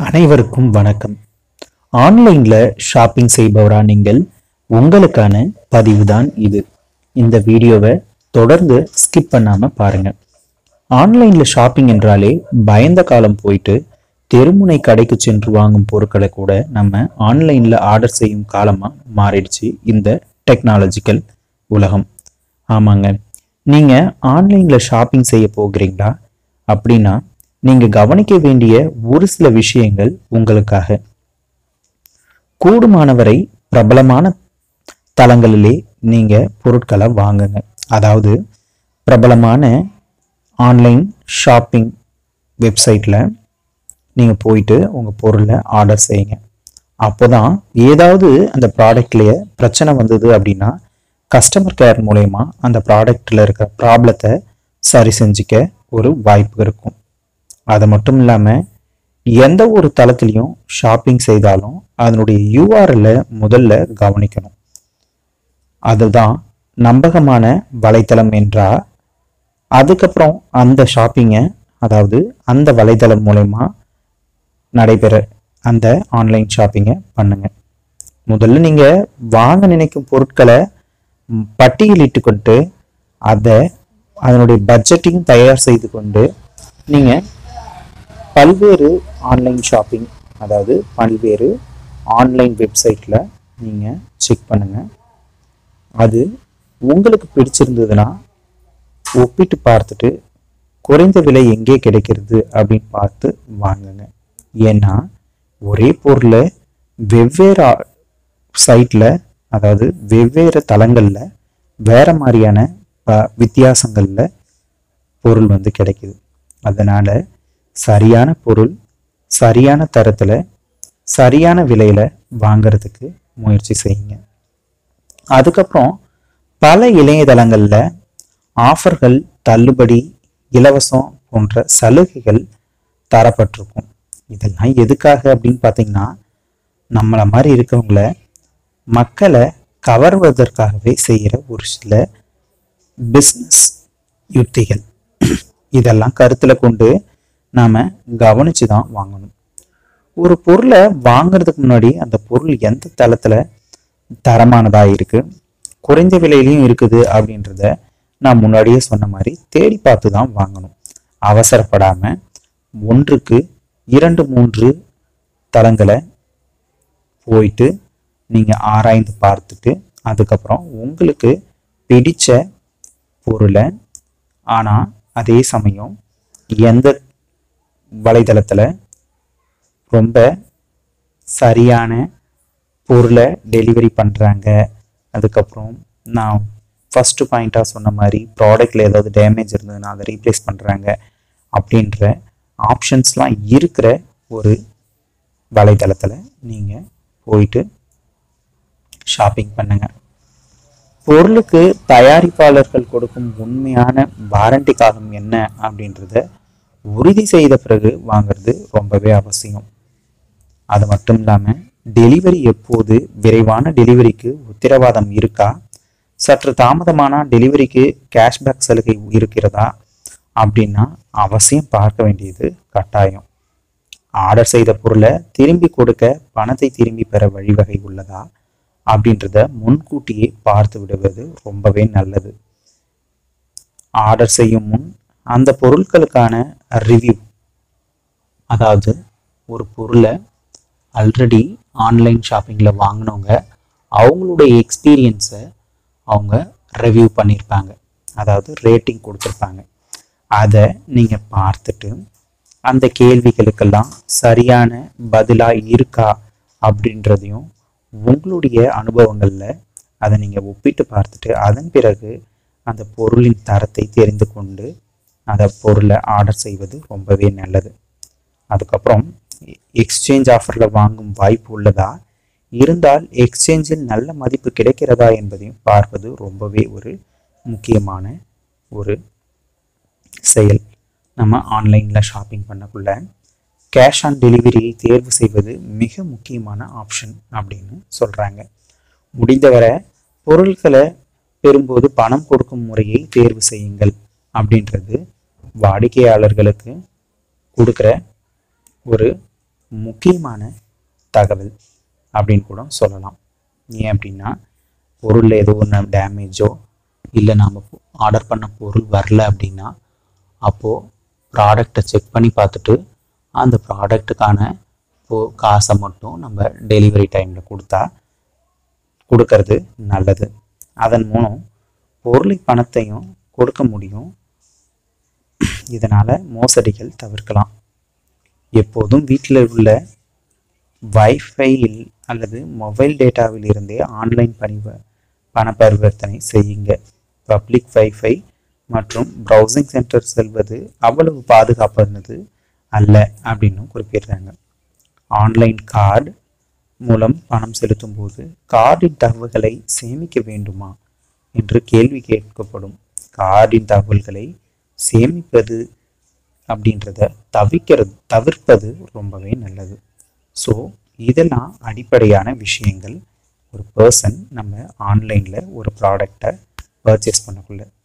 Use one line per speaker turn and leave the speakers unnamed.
அனைவருக்கும் வணக்கம் ஆன்லைன்ல ஷாப்பிங் செய்பவரா நீங்கள் உங்களுக்கான பதிவுதான் இது இந்த வீடியோவை தொடர்ந்து ஸ்கிப் பண்ணாம பாருங்க ஆன்லைன்ல ஷாப்பிங் என்றாலே பயந்த காலம் போயிட்டு தெருமுனை கடைக்கு சென்று வாங்கும் பொருட்களை கூட நம்ம ஆன்லைன்ல ஆர்டர் செய்யும் காலமா மாறிடுச்சு இந்த டெக்னாலஜிக்கல் உலகம் ஆமாங்க நீங்க ஆன்லைன்ல ஷாப்பிங் செய்ய போகிறீங்களா அப்படின்னா நீங்க கவனிக்க வேண்டிய ஒரு சில விஷயங்கள் உங்களுக்காக கூடுமானவரை பிரபலமான தளங்களிலே நீங்க பொருட்களை வாங்குங்க அதாவது பிரபலமான ஆன்லைன் ஷாப்பிங் வெப்சைட்ல நீங்க போயிட்டு உங்க பொருளை ஆர்டர் செய்யுங்க அப்போதான் ஏதாவது அந்த ப்ராடக்ட்லயே பிரச்சனை வந்தது அப்படின்னா கஸ்டமர் கேர் மூலயமா அந்த ப்ராடக்ட்ல இருக்க ப்ராப்ளத்தை சரி செஞ்சுக்க ஒரு வாய்ப்பு இருக்கும் அது மட்டும் இல்லாமல் எந்த ஒரு தளத்திலையும் ஷாப்பிங் செய்தாலும் அதனுடைய யூஆர்எல்ல முதல்ல கவனிக்கணும் அதுதான் நம்பகமான வலைத்தளம் என்றா அதுக்கப்புறம் அந்த ஷாப்பிங்கை அதாவது அந்த வலைத்தளம் மூலயமா நடைபெற அந்த ஆன்லைன் ஷாப்பிங்கை பண்ணுங்க முதல்ல நீங்க வாங்க நினைக்கும் பொருட்களை ம், பட்டியலிட்டு கொண்டு அதை அதனுடைய பட்ஜெட்டையும் தயார் செய்து கொண்டு நீங்க பல்வேறு ஆன்லைன் ஷாப்பிங் அதாவது பல்வேறு ஆன்லைன் வெப்சைட்டில் நீங்கள் செக் பண்ணுங்கள் அது உங்களுக்கு பிடிச்சிருந்ததுன்னா ஒப்பிட்டு பார்த்துட்டு குறைந்த விலை எங்கே கிடைக்கிறது அப்படின்னு பார்த்து வாங்குங்க ஏன்னா ஒரே பொருளை வெவ்வேறு சைட்டில் அதாவது வெவ்வேறு தளங்களில் வேற மாதிரியான ப- வித்தியாசங்கள்ல பொருள் வந்து கிடைக்குது அதனால சரியான பொருள் சரியான தரத்துல சரியான விலையில வாங்குறதுக்கு முயற்சி செய்யுங்க அதுக்கப்புறம் பல இணையதளங்கள்ல ஆஃபர்கள் தள்ளுபடி இலவசம் போன்ற சலுகைகள் தரப்பட்டிருக்கும் இதெல்லாம் எதுக்காக அப்படின்னு பார்த்தீங்கன்னா நம்மளை மாதிரி இருக்கவங்கள மக்களை கவர்வதற்காகவே செய்கிற ஒரு சில பிஸ்னஸ் யுக்திகள் இதெல்லாம் கருத்தில் கொண்டு நாம் கவனித்து தான் வாங்கணும் ஒரு பொருளை வாங்குறதுக்கு முன்னாடி அந்த பொருள் எந்த தளத்தில் தரமானதாக இருக்குது குறைந்த விலையிலையும் இருக்குது அப்படின்றத நான் முன்னாடியே சொன்ன மாதிரி தேடி பார்த்து தான் வாங்கணும் அவசரப்படாமல் ஒன்றுக்கு இரண்டு மூன்று தளங்களை போயிட்டு நீங்கள் ஆராய்ந்து பார்த்துட்டு அதுக்கப்புறம் உங்களுக்கு பிடிச்ச பொருளை ஆனால் அதே சமயம் எந்த வலைதளத்தில் ரொம்ப சரியான பொருளை டெலிவரி பண்ணுறாங்க அதுக்கப்புறம் நான் ஃபஸ்ட்டு பாயிண்ட்டாக சொன்ன மாதிரி ப்ராடக்டில் ஏதாவது டேமேஜ் இருந்ததுன்னா அதை ரீப்ளேஸ் பண்ணுறாங்க அப்படின்ற ஆப்ஷன்ஸ்லாம் இருக்கிற ஒரு வலைதளத்தில் நீங்கள் போயிட்டு ஷாப்பிங் பண்ணுங்கள் பொருளுக்கு தயாரிப்பாளர்கள் கொடுக்கும் உண்மையான வாரண்டி காலம் என்ன அப்படின்றத உறுதி செய்த பிறகு வாங்குறது ரொம்பவே அவசியம் அது மட்டும் இல்லாமல் டெலிவரி எப்போது விரைவான டெலிவரிக்கு உத்தரவாதம் இருக்கா சற்று தாமதமான டெலிவரிக்கு கேஷ்பேக் சலுகை இருக்கிறதா அப்படின்னா அவசியம் பார்க்க வேண்டியது கட்டாயம் ஆர்டர் செய்த பொருளை திரும்பி கொடுக்க பணத்தை திரும்பி பெற வழிவகை உள்ளதா அப்படின்றத முன்கூட்டியே பார்த்து விடுவது ரொம்பவே நல்லது ஆர்டர் செய்யும் முன் அந்த பொருட்களுக்கான ரிவ்யூ அதாவது ஒரு பொருளை ஆல்ரெடி ஆன்லைன் ஷாப்பிங்கில் வாங்கினவங்க அவங்களுடைய எக்ஸ்பீரியன்ஸை அவங்க ரிவ்யூ பண்ணியிருப்பாங்க அதாவது ரேட்டிங் கொடுத்துருப்பாங்க அதை நீங்கள் பார்த்துட்டு அந்த கேள்விகளுக்கெல்லாம் சரியான பதிலாக இருக்கா அப்படின்றதையும் உங்களுடைய அனுபவங்களில் அதை நீங்கள் ஒப்பிட்டு பார்த்துட்டு அதன் பிறகு அந்த பொருளின் தரத்தை தெரிந்து கொண்டு அந்த பொருளை ஆர்டர் செய்வது ரொம்பவே நல்லது அதுக்கப்புறம் எக்ஸ்சேஞ்ச் ஆஃபரில் வாங்கும் வாய்ப்பு உள்ளதா இருந்தால் எக்ஸ்சேஞ்சில் நல்ல மதிப்பு கிடைக்கிறதா என்பதையும் பார்ப்பது ரொம்பவே ஒரு முக்கியமான ஒரு செயல் நம்ம ஆன்லைனில் ஷாப்பிங் பண்ணக்குள்ள கேஷ் ஆன் டெலிவரியை தேர்வு செய்வது மிக முக்கியமான ஆப்ஷன் அப்படின்னு சொல்கிறாங்க முடிந்தவரை பொருட்களை பெறும்போது பணம் கொடுக்கும் முறையை தேர்வு செய்யுங்கள் அப்படின்றது வாடிக்கையாளர்களுக்கு கொடுக்குற ஒரு முக்கியமான தகவல் அப்படின்னு கூட சொல்லலாம் ஏன் அப்படின்னா பொருளில் ஏதோ ஒன்று டேமேஜோ இல்லை நாம் ஆர்டர் பண்ண பொருள் வரல அப்படின்னா அப்போது ப்ராடக்டை செக் பண்ணி பார்த்துட்டு அந்த ப்ராடக்ட்டுக்கான இப்போ காசை மட்டும் நம்ம டெலிவரி டைமில் கொடுத்தா கொடுக்கறது நல்லது அதன் மூலம் பொருளை பணத்தையும் கொடுக்க முடியும் இதனால் மோசடிகள் தவிர்க்கலாம் எப்போதும் வீட்டில் உள்ள வைஃபையில் அல்லது மொபைல் டேட்டாவில் இருந்தே ஆன்லைன் பரிவ பண பரிவர்த்தனை செய்யுங்க பப்ளிக் வைஃபை மற்றும் ப்ரௌசிங் சென்டர் செல்வது அவ்வளவு பாதுகாப்பானது அல்ல அப்படின்னு குறிப்பிடுறாங்க ஆன்லைன் கார்டு மூலம் பணம் செலுத்தும் போது கார்டின் தகவல்களை சேமிக்க வேண்டுமா என்று கேள்வி கேட்கப்படும் கார்டின் தகவல்களை சேமிப்பது அப்படின்றத தவிக்கிறது தவிர்ப்பது ரொம்பவே நல்லது ஸோ இதெல்லாம் அடிப்படையான விஷயங்கள் ஒரு பர்சன் நம்ம ஆன்லைனில் ஒரு ப்ராடக்டை பர்ச்சேஸ் பண்ணக்குள்ள